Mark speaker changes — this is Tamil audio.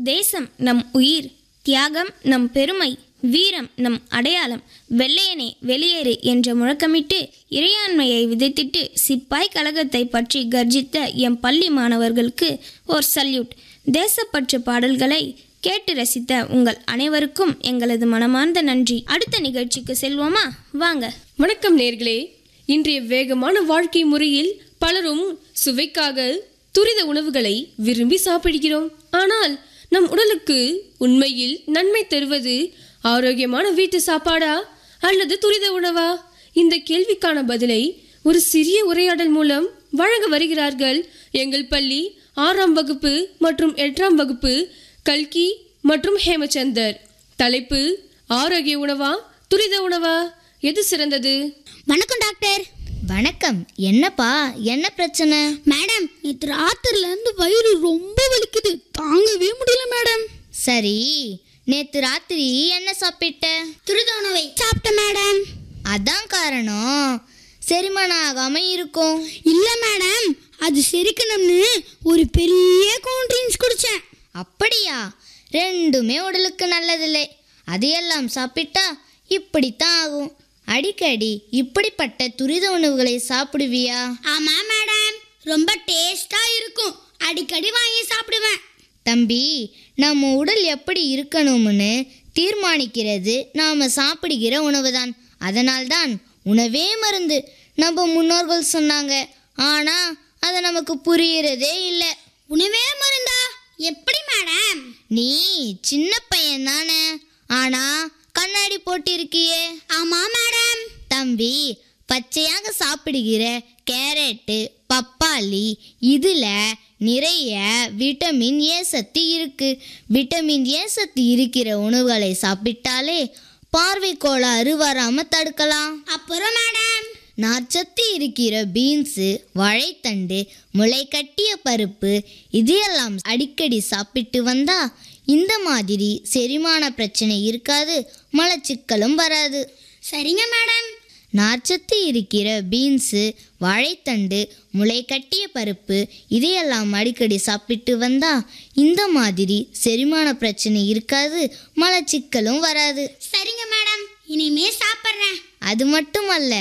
Speaker 1: தேசம் நம் உயிர் தியாகம் நம் பெருமை வீரம் நம் அடையாளம் வெள்ளையனே வெளியேறு என்ற முழக்கமிட்டு இறையாண்மையை விதைத்திட்டு சிப்பாய் கழகத்தை பற்றி கர்ஜித்த எம் பள்ளி மாணவர்களுக்கு ஒரு சல்யூட் தேசப்பற்று பாடல்களை கேட்டு ரசித்த உங்கள் அனைவருக்கும் எங்களது மனமார்ந்த நன்றி அடுத்த நிகழ்ச்சிக்கு செல்வோமா வாங்க
Speaker 2: வணக்கம் நேர்களே இன்றைய வேகமான வாழ்க்கை முறையில் பலரும் சுவைக்காக துரித உணவுகளை விரும்பி சாப்பிடுகிறோம் ஆனால் நம் உடலுக்கு உண்மையில் நன்மை தருவது ஆரோக்கியமான வீட்டு சாப்பாடா அல்லது துரித உணவா இந்த கேள்விக்கான பதிலை ஒரு சிறிய உரையாடல் மூலம் வழங்க வருகிறார்கள் எங்கள் பள்ளி ஆறாம் வகுப்பு மற்றும் எட்டாம் வகுப்பு கல்கி மற்றும் ஹேமச்சந்தர் தலைப்பு ஆரோக்கிய உணவா துரித உணவா எது சிறந்தது
Speaker 3: வணக்கம் டாக்டர்
Speaker 4: வணக்கம் என்னப்பா என்ன பிரச்சனை
Speaker 3: மேடம் நேற்று ராத்திரில இருந்து வயிறு ரொம்ப வலிக்குது தாங்கவே முடியல மேடம்
Speaker 4: சரி நேத்து ராத்திரி என்ன சாப்பிட்ட
Speaker 3: துரித உணவை சாப்பிட்டேன் மேடம்
Speaker 4: அதான் காரணம் செரிமானம் ஆகாம இருக்கும்
Speaker 3: இல்ல மேடம் அது செரிக்கணும்னு ஒரு பெரிய கூல் ட்ரிங்க்ஸ் குடிச்சேன்
Speaker 4: அப்படியா ரெண்டுமே உடலுக்கு நல்லதில்லை அதையெல்லாம் சாப்பிட்டா இப்படித்தான் ஆகும் அடிக்கடி இப்படிப்பட்ட துரித உணவுகளை சாப்பிடுவியா
Speaker 3: ஆமா மேடம் ரொம்ப டேஸ்டா இருக்கும் அடிக்கடி வாங்கி சாப்பிடுவேன்
Speaker 4: தம்பி நம்ம உடல் எப்படி இருக்கணும்னு தீர்மானிக்கிறது நாம சாப்பிடுகிற உணவுதான் அதனால்தான் உணவே மருந்து நம்ம முன்னோர்கள் சொன்னாங்க ஆனா அது நமக்கு புரியறதே இல்லை
Speaker 3: உணவே மருந்தா எப்படி மேடம்
Speaker 4: நீ சின்ன பையன் தானே ஆனா கண்ணாடி போட்டிருக்கியே
Speaker 3: ஆமா மேடம்
Speaker 4: தம்பி பச்சையாக சாப்பிடுகிற கேரட்டு பப்பாளி இதுல நிறைய விட்டமின் ஏ சத்து இருக்கு விட்டமின் ஏ சத்து இருக்கிற உணவுகளை சாப்பிட்டாலே பார்வை கோளாறு வராம தடுக்கலாம்
Speaker 3: அப்புறம் மேடம்
Speaker 4: நார்ச்சத்து இருக்கிற பீன்ஸு வாழைத்தண்டு முளைக்கட்டிய பருப்பு இதையெல்லாம் அடிக்கடி சாப்பிட்டு வந்தா இந்த மாதிரி செரிமான பிரச்சனை இருக்காது மலச்சிக்கலும் வராது
Speaker 3: சரிங்க மேடம்
Speaker 4: நார்ச்சத்து இருக்கிற பீன்ஸு வாழைத்தண்டு முளைக்கட்டிய பருப்பு இதையெல்லாம் அடிக்கடி சாப்பிட்டு வந்தா இந்த மாதிரி செரிமான பிரச்சனை இருக்காது மலச்சிக்கலும் வராது
Speaker 3: சரிங்க மேடம் இனிமே சாப்பிட்றேன்
Speaker 4: அது மட்டுமல்ல